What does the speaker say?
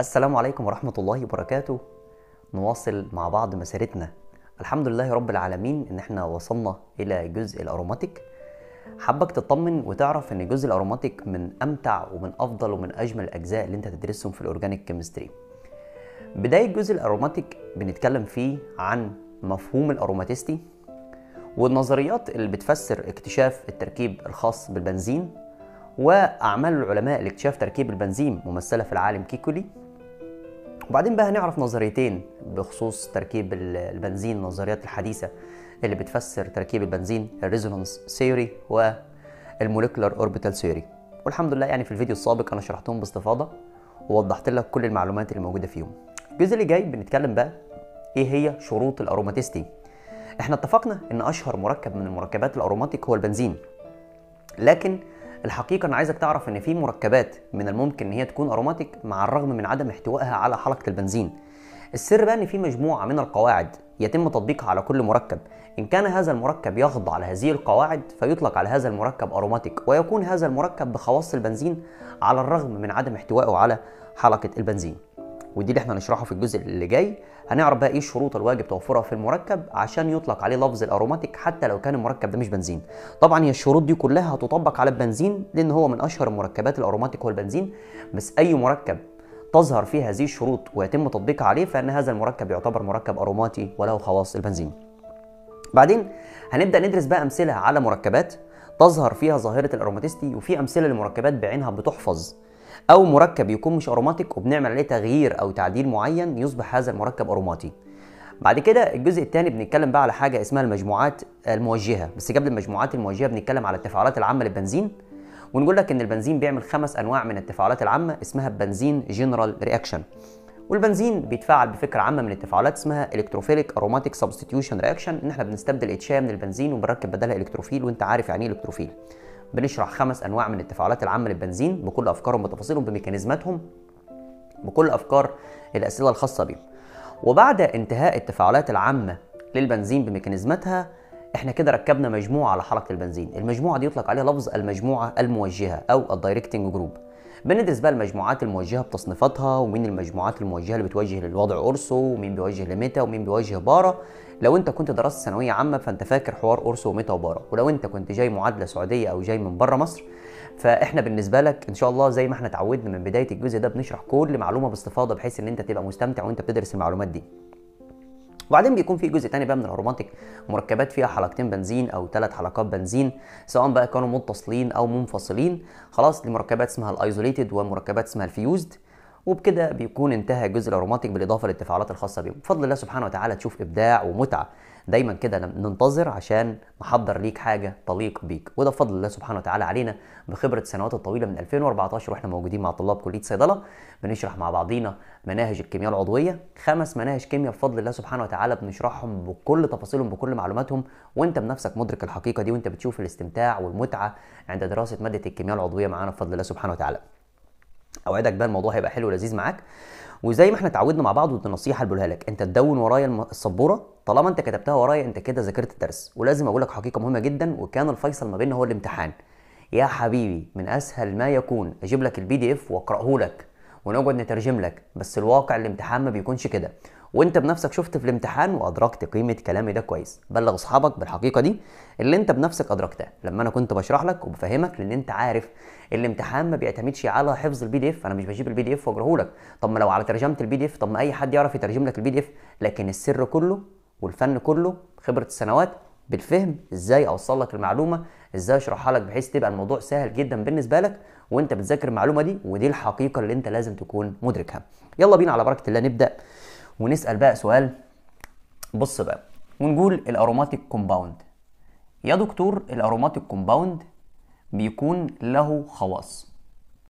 السلام عليكم ورحمة الله وبركاته نواصل مع بعض مسيرتنا الحمد لله رب العالمين ان احنا وصلنا الى جزء الاروماتيك حابك تطمن وتعرف ان جزء الاروماتيك من امتع ومن افضل ومن اجمل الاجزاء اللي انت تدرسهم في الاورجانيك كيمستري بداية جزء الاروماتيك بنتكلم فيه عن مفهوم الاروماتيستي والنظريات اللي بتفسر اكتشاف التركيب الخاص بالبنزين واعمال العلماء لاكتشاف تركيب البنزين ممثله في العالم كيكولي وبعدين بقى هنعرف نظريتين بخصوص تركيب البنزين النظريات الحديثه اللي بتفسر تركيب البنزين الريزونانس ثيوري والموليكولار اوربيتال ثيوري والحمد لله يعني في الفيديو السابق انا شرحتهم باستفاضه ووضحت لك كل المعلومات اللي موجوده فيهم الجزء اللي جاي بنتكلم بقى ايه هي شروط الاروماتيستي احنا اتفقنا ان اشهر مركب من المركبات الاروماتيك هو البنزين لكن الحقيقه انا عايزك تعرف ان في مركبات من الممكن ان هي تكون اروماتيك مع الرغم من عدم احتوائها على حلقه البنزين السر بقى ان في مجموعه من القواعد يتم تطبيقها على كل مركب ان كان هذا المركب يخضع لهذه القواعد فيطلق على هذا المركب اروماتيك ويكون هذا المركب بخواص البنزين على الرغم من عدم احتوائه على حلقه البنزين ودي اللي احنا هنشرحه في الجزء اللي جاي هنعرف بقى ايه الشروط الواجب توفرها في المركب عشان يطلق عليه لفظ الاروماتيك حتى لو كان المركب ده مش بنزين طبعا هي الشروط دي كلها هتطبق على البنزين لان هو من اشهر المركبات الاروماتيك هو البنزين بس اي مركب تظهر فيه هذه الشروط ويتم تطبيقها عليه فان هذا المركب يعتبر مركب اروماتي وله خواص البنزين بعدين هنبدا ندرس بقى امثله على مركبات تظهر فيها ظاهره الاروماتيستي وفي امثله لمركبات بعينها بتحفظ او مركب يكون مش اروماتيك وبنعمل عليه تغيير او تعديل معين يصبح هذا المركب اروماتي بعد كده الجزء الثاني بنتكلم بقى على حاجه اسمها المجموعات الموجهه بس قبل المجموعات الموجهه بنتكلم على التفاعلات العامه للبنزين ونقول لك ان البنزين بيعمل خمس انواع من التفاعلات العامه اسمها بنزين جنرال رياكشن والبنزين بيتفاعل بفكره عامه من التفاعلات اسمها الكتروفيليك اروماتيك سبستيتيوشن رياكشن ان احنا بنستبدل اتشايه من البنزين وبنركب بدلها الكتروفيل وانت عارف يعني ايه الكتروفيل بنشرح خمس انواع من التفاعلات العامه للبنزين بكل افكارهم بتفاصيلهم بميكانيزماتهم بكل افكار الاسئله الخاصه بيهم وبعد انتهاء التفاعلات العامه للبنزين بميكانيزماتها احنا كده ركبنا مجموعه على حلقه البنزين المجموعه دي يطلق عليها لفظ المجموعه الموجهه او الدايركتنج جروب بندرس بقى المجموعات الموجهه بتصنيفاتها ومين المجموعات الموجهه اللي بتوجه للوضع اورسو ومين بيوجه لميتا ومين بيوجه بارا لو انت كنت درست ثانويه عامه فانت فاكر حوار اورسو وميتا وبارا ولو انت كنت جاي معادله سعوديه او جاي من بره مصر فاحنا بالنسبه لك ان شاء الله زي ما احنا اتعودنا من بدايه الجزء ده بنشرح كل معلومه باستفاضه بحيث ان انت تبقى مستمتع وانت بتدرس المعلومات دي وبعدين بيكون في جزء تاني بقى من الاروماتيك مركبات فيها حلقتين بنزين او ثلاث حلقات بنزين سواء بقى كانوا متصلين او منفصلين خلاص دي مركبات اسمها الايزوليتد ومركبات اسمها الفيوزد وبكده بيكون انتهى الجزء الاروماتيك بالاضافه للتفاعلات الخاصه بيهم بفضل الله سبحانه وتعالى تشوف ابداع ومتعه دايما كده ننتظر عشان نحضر ليك حاجه تليق بيك وده بفضل الله سبحانه وتعالى علينا بخبره السنوات الطويله من 2014 واحنا موجودين مع طلاب كليه صيدله بنشرح مع بعضينا مناهج الكيمياء العضويه خمس مناهج كيمياء بفضل الله سبحانه وتعالى بنشرحهم بكل تفاصيلهم بكل معلوماتهم وانت بنفسك مدرك الحقيقه دي وانت بتشوف الاستمتاع والمتعه عند دراسه ماده الكيمياء العضويه معانا بفضل الله سبحانه وتعالى اوعدك بقى الموضوع هيبقى حلو ولذيذ معاك وزي ما احنا اتعودنا مع بعض ودي النصيحه اللي بقولها لك انت تدون ورايا السبوره طالما انت كتبتها ورايا انت كده ذاكرت الدرس ولازم اقول لك حقيقه مهمه جدا وكان الفيصل ما بيننا هو الامتحان يا حبيبي من اسهل ما يكون اجيب لك البي دي اف واقراه لك ونقعد نترجم لك بس الواقع الامتحان ما بيكونش كده وانت بنفسك شفت في الامتحان وادركت قيمه كلامي ده كويس بلغ اصحابك بالحقيقه دي اللي انت بنفسك ادركتها لما انا كنت بشرح لك وبفهمك لان انت عارف الامتحان ما بيعتمدش على حفظ البي دي اف انا مش بجيب البي دي اف واقراه لك طب ما لو على ترجمه البي دي اف طب ما اي حد يعرف يترجم لك البي دي اف لكن السر كله والفن كله خبره السنوات بالفهم ازاي اوصل لك المعلومه ازاي اشرحها لك بحيث تبقى الموضوع سهل جدا بالنسبه لك وانت بتذاكر المعلومه دي ودي الحقيقه اللي انت لازم تكون مدركها يلا بينا على بركه الله نبدا ونسال بقى سؤال بص بقى ونقول الاروماتيك كومباوند يا دكتور الاروماتيك كومباوند بيكون له خواص